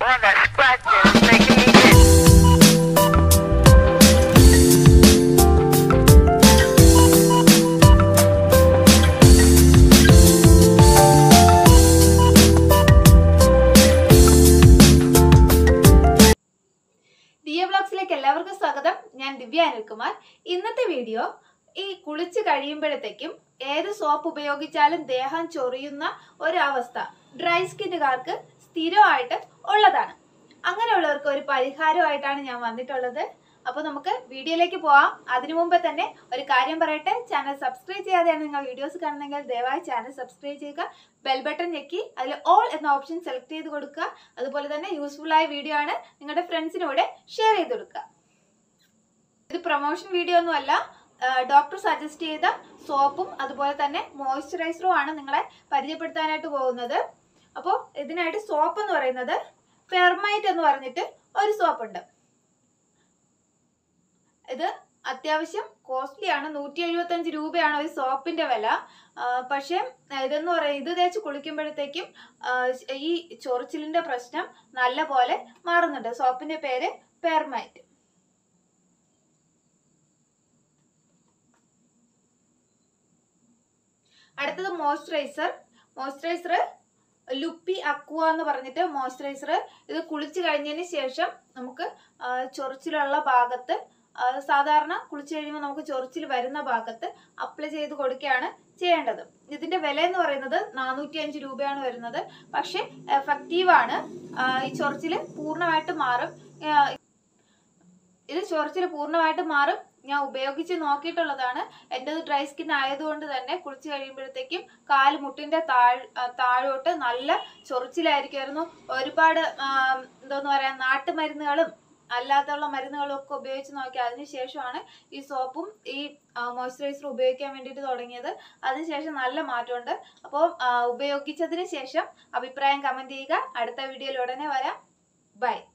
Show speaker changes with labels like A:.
A: All that scratching is making me itch.
B: Diya ബ്ലോഗ്സിലേക്ക് എല്ലാവർക്കും സ്വാഗതം ഞാൻ ദിവ്യ അനിൽകുമാർ ഇന്നത്തെ വീഡിയോ ഈ കുളിച്ച് കഴിയുമ്പോഴത്തേക്കും ഏത് സോപ്പ് ഉപയോഗിച്ചാലും ദേഹം ചൊറിയുന്ന ഒരവസ്ഥ ഡ്രൈ സ്കിന്നുകാർക്ക് സ്ഥിരമായിട്ട് ഉള്ളതാണ് അങ്ങനെയുള്ളവർക്ക് ഒരു പരിഹാരമായിട്ടാണ് ഞാൻ വന്നിട്ടുള്ളത് അപ്പോൾ നമുക്ക് വീഡിയോയിലേക്ക് പോവാം അതിനു മുമ്പേ തന്നെ ഒരു കാര്യം പറയട്ടെ ചാനൽ സബ്സ്ക്രൈബ് ചെയ്യാതെയാണ് നിങ്ങൾ വീഡിയോസ് കാണുന്നെങ്കിൽ ദയവായി ചാനൽ സബ്സ്ക്രൈബ് ചെയ്യുക ബെൽ ബട്ടൺ ഞെക്കി അതിൽ ഓൾ എന്ന ഓപ്ഷൻ സെലക്ട് ചെയ്ത് കൊടുക്കുക അതുപോലെ തന്നെ യൂസ്ഫുൾ ആയ വീഡിയോ ആണ് നിങ്ങളുടെ ഫ്രണ്ട്സിനൂടെ ഷെയർ ചെയ്ത് കൊടുക്കുക ഇത് പ്രൊമോഷൻ വീഡിയോ ഒന്നുമല്ല ഡോക്ടർ സജസ്റ്റ് ചെയ്ത സോപ്പും അതുപോലെ തന്നെ മോയ്സ്ചറൈസറും ആണ് നിങ്ങളെ പരിചയപ്പെടുത്താനായിട്ട് പോകുന്നത് അപ്പോൾ ഇതിനായിട്ട് സോപ്പ് എന്ന് പറയുന്നത് ഫെർമൈറ്റ് എന്ന് പറഞ്ഞിട്ട് ഒരു സോപ്പ് ഉണ്ട് ഇത് അത്യാവശ്യം കോസ്റ്റ്ലി ആണ് നൂറ്റി എഴുപത്തഞ്ച് രൂപയാണ് ഒരു സോപ്പിന്റെ വില ആ, പക്ഷേ ഇതെന്ന് പറയുന്നത് ഇത് തേച്ച് കുളിക്കുമ്പോഴത്തേക്കും ആ, ഈ ചൊറിച്ചിലിന്റെ പ്രശ്നം നല്ല പോലെ മാറുന്നുണ്ട് സോപ്പിന്റെ പേര് പെർമൈറ്റ് അടുത്തത് മോയ്സ്ചറൈസർ മോയ്സ്ചറൈസർ ലുപ്പി അക്വ എന്ന് പറഞ്ഞിട്ട് മോയ്സ്ചറൈസർ ഇത് കുളിച്ച് കഴിഞ്ഞതിന് ശേഷം നമുക്ക് ആ, ചൊറിച്ചിലുള്ള ഭാഗത്ത് ആ, സാധാരണ കുളിച്ച് കഴിയുമ്പോൾ നമുക്ക് ചൊറിച്ചിൽ വരുന്ന ഭാഗത്ത് അപ്ലൈ ചെയ്ത് കൊടുക്കുകയാണ് ചെയ്യേണ്ടത് ഇതിന്റെ വില എന്ന് പറയുന്നത് നാനൂറ്റി അഞ്ച് രൂപയാണ് വരുന്നത് പക്ഷെ എഫക്റ്റീവ് ആണ് ആ, ഈ ചൊറിച്ചിൽ പൂർണ്ണമായിട്ട് മാറും ആ, ഇത് ചൊറിച്ചിൽ പൂർണ്ണമായിട്ട് മാറും ഞാൻ ഉപയോഗിച്ച് നോക്കിയിട്ടുള്ളതാണ് എൻ്റെത് ഡ്രൈ സ്കിൻ ആയതുകൊണ്ട് തന്നെ കുളിച്ച് കഴിയുമ്പോഴത്തേക്കും കാല് മുട്ടിന്റെ താഴ് ആ, താഴോട്ട് നല്ല ചൊറിച്ചിലായിരിക്കുമായിരുന്നു ഒരുപാട് ആ, എന്തോന്ന് പറയാ നാട്ടുമരുന്നുകളും അല്ലാത്തുള്ള മരുന്നുകളും ഒക്കെ ഉപയോഗിച്ച് നോക്കി അതിനുശേഷമാണ് ഈ സോപ്പും ഈ മോയ്സ്ചറൈസറും ഉപയോഗിക്കാൻ വേണ്ടിയിട്ട് തുടങ്ങിയത് അതിനുശേഷം നല്ല മാറ്റമുണ്ട് അപ്പോൾ ഉപയോഗിച്ചതിന് ശേഷം അഭിപ്രായം കമന്റ് ചെയ്യുക അടുത്ത വീഡിയോയിൽ ഉടനെ വരാം ബൈ